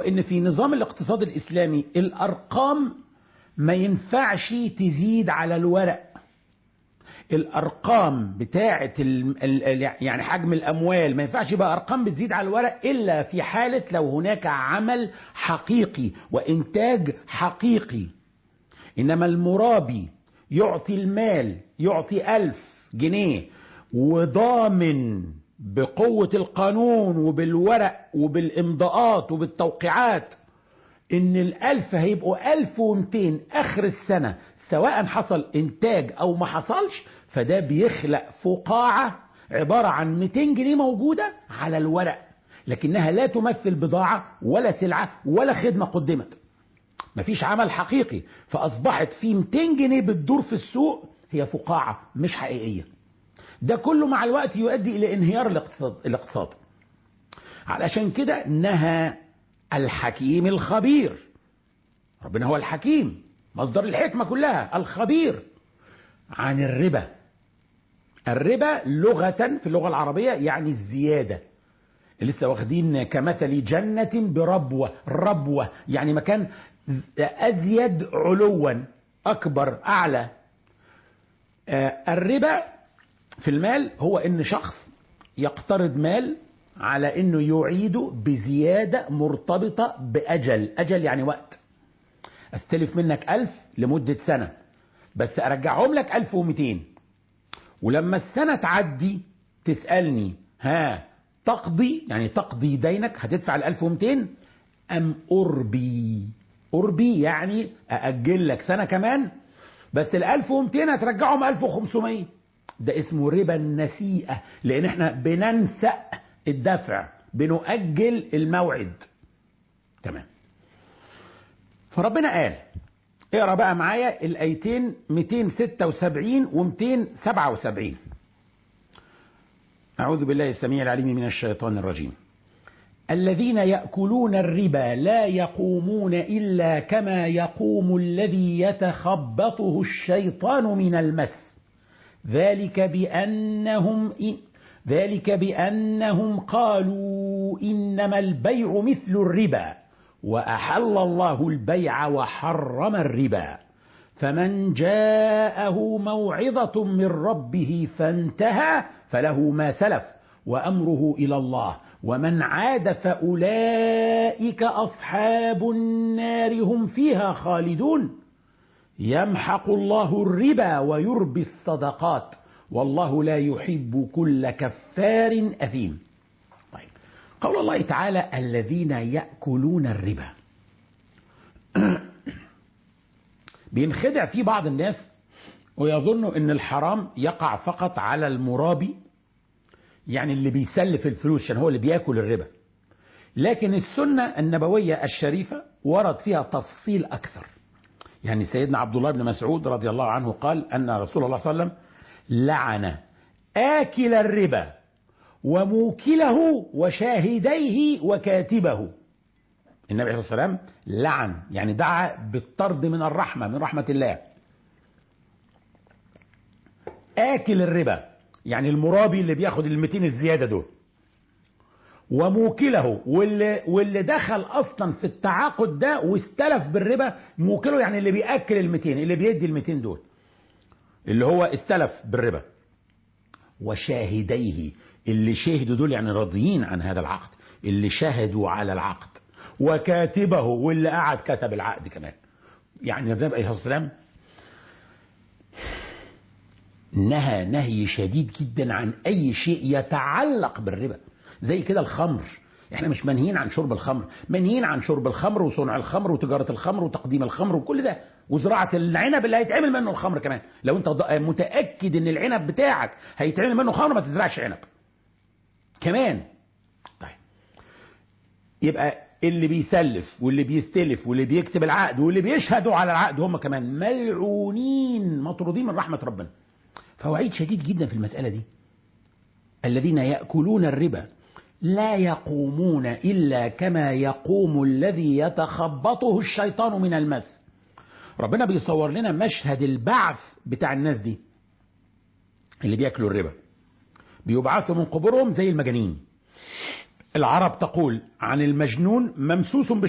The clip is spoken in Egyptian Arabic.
ان في نظام الاقتصاد الاسلامي الارقام ما ينفعش تزيد على الورق الارقام بتاعه ال ال يعني حجم الاموال ما ينفعش يبقى ارقام بتزيد على الورق الا في حاله لو هناك عمل حقيقي وانتاج حقيقي انما المرابي يعطي المال يعطي ألف جنيه وضامن بقوة القانون وبالورق وبالإمضاءات وبالتوقيعات إن الألف هيبقوا ألف ومتين آخر السنة سواء حصل إنتاج أو ما حصلش فده بيخلق فقاعة عبارة عن 200 جنيه موجودة على الورق لكنها لا تمثل بضاعة ولا سلعة ولا خدمة قدمت مفيش عمل حقيقي فأصبحت في 200 جنيه بتدور في السوق هي فقاعة مش حقيقية ده كله مع الوقت يؤدي إلى انهيار الاقتصاد, الاقتصاد. علشان كده نهى الحكيم الخبير ربنا هو الحكيم مصدر الحكمة كلها الخبير عن الربا الربا لغة في اللغة العربية يعني الزيادة لسه واخدين كمثل جنة بربوة ربوة يعني مكان أزيد علوا أكبر أعلى الربا في المال هو إن شخص يقترض مال على إنه يعيده بزيادة مرتبطة بأجل أجل يعني وقت استلف منك ألف لمدة سنة بس أرجعهم لك ألف ومتين ولما السنة تعدي تسألني ها تقضي يعني تقضي دينك هتدفع الألف ومتين أم أربي أربي يعني أأجل لك سنة كمان بس الألف ومتين هترجعهم ألف وخمسمية ده اسمه ربا النسيئة لأن احنا بننسأ الدفع بنؤجل الموعد تمام فربنا قال اقرا بقى معايا الايتين 276 و 277 اعوذ بالله السميع العليم من الشيطان الرجيم الذين ياكلون الربا لا يقومون الا كما يقوم الذي يتخبطه الشيطان من المس ذلك بانهم إن ذلك بانهم قالوا انما البيع مثل الربا واحل الله البيع وحرم الربا فمن جاءه موعظه من ربه فانتهى فله ما سلف وامره الى الله ومن عاد فاولئك اصحاب النار هم فيها خالدون يمحق الله الربا ويربي الصدقات والله لا يحب كل كفار اثيم طيب قول الله تعالى الذين ياكلون الربا بينخدع في بعض الناس ويظنوا ان الحرام يقع فقط على المرابي يعني اللي بيسلف الفلوس عشان هو اللي بياكل الربا لكن السنة النبوية الشريفة ورد فيها تفصيل أكثر يعني سيدنا عبد الله بن مسعود رضي الله عنه قال أن رسول الله صلى الله عليه وسلم لعن آكل الربا وموكله وشاهديه وكاتبه النبي عليه الصلاة والسلام لعن يعني دعا بالطرد من الرحمة من رحمة الله آكل الربا يعني المرابي اللي بياخد المتين الزيادة دول وموكله واللي, واللي دخل اصلا في التعاقد ده واستلف بالربا موكله يعني اللي بياكل المتين اللي بيدي المتين دول اللي هو استلف بالربا وشاهديه اللي شهدوا دول يعني راضيين عن هذا العقد اللي شهدوا على العقد وكاتبه واللي قعد كتب العقد كمان يعني النبي عليه الصلاه والسلام نهى نهي شديد جدا عن اي شيء يتعلق بالربا زي كده الخمر احنا مش منهيين عن شرب الخمر منهيين عن شرب الخمر وصنع الخمر وتجارة الخمر وتقديم الخمر وكل ده وزراعة العنب اللي هيتعمل منه الخمر كمان لو انت متأكد ان العنب بتاعك هيتعمل منه خمر ما تزرعش عنب كمان طيب يبقى اللي بيسلف واللي بيستلف واللي بيكتب العقد واللي بيشهدوا على العقد هم كمان ملعونين مطرودين من رحمة ربنا فوعيد شديد جدا في المسألة دي الذين يأكلون الربا لا يقومون إلا كما يقوم الذي يتخبطه الشيطان من المس ربنا بيصور لنا مشهد البعث بتاع الناس دي اللي بياكلوا الربا بيبعثوا من قبورهم زي المجانين العرب تقول عن المجنون ممسوس